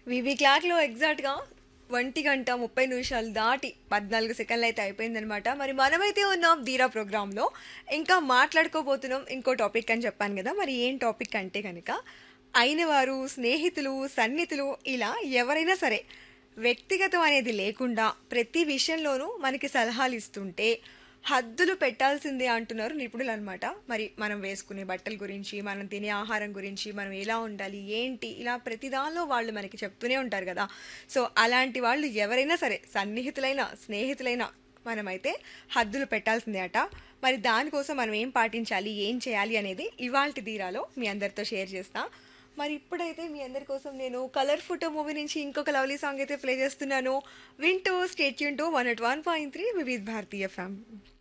వివి క్లాక్లో ఎగ్జాక్ట్గా ఒంటి గంట ముప్పై నిమిషాలు దాటి పద్నాలుగు సెకండ్లు అయితే అయిపోయిందనమాట మరి మనమైతే ఉన్నాం ధీరా ప్రోగ్రాంలో ఇంకా మాట్లాడుకోబోతున్నాం ఇంకో టాపిక్ అని చెప్పాను కదా మరి ఏం టాపిక్ అంటే కనుక అయిన వారు స్నేహితులు సన్నిహితులు ఇలా ఎవరైనా సరే వ్యక్తిగతం అనేది లేకుండా ప్రతి విషయంలోనూ మనకి సలహాలు ఇస్తుంటే హద్దులు పెట్టాల్సిందే అంటున్నారు నిపుణులు అనమాట మరి మనం వేసుకునే బట్టల గురించి మనం తినే ఆహారం గురించి మనం ఎలా ఉండాలి ఏంటి ఇలా ప్రతి దానిలో వాళ్ళు మనకి చెప్తూనే ఉంటారు కదా సో అలాంటి వాళ్ళు ఎవరైనా సరే సన్నిహితులైన స్నేహితులైన మనమైతే హద్దులు పెట్టాల్సిందే అట మరి దానికోసం మనం ఏం పాటించాలి ఏం చేయాలి అనేది ఇవాల్టి తీరాలో మీ అందరితో షేర్ చేస్తా మరి ఇప్పుడైతే మీ అందరి కోసం నేను కలర్ ఫోటో మూవీ నుంచి ఇంకొక లవ్లీ సాంగ్ అయితే ప్లే చేస్తున్నాను వింటూ స్టేట్ యూన్ to one at one point three Vividh Bharati ఫ్యామ్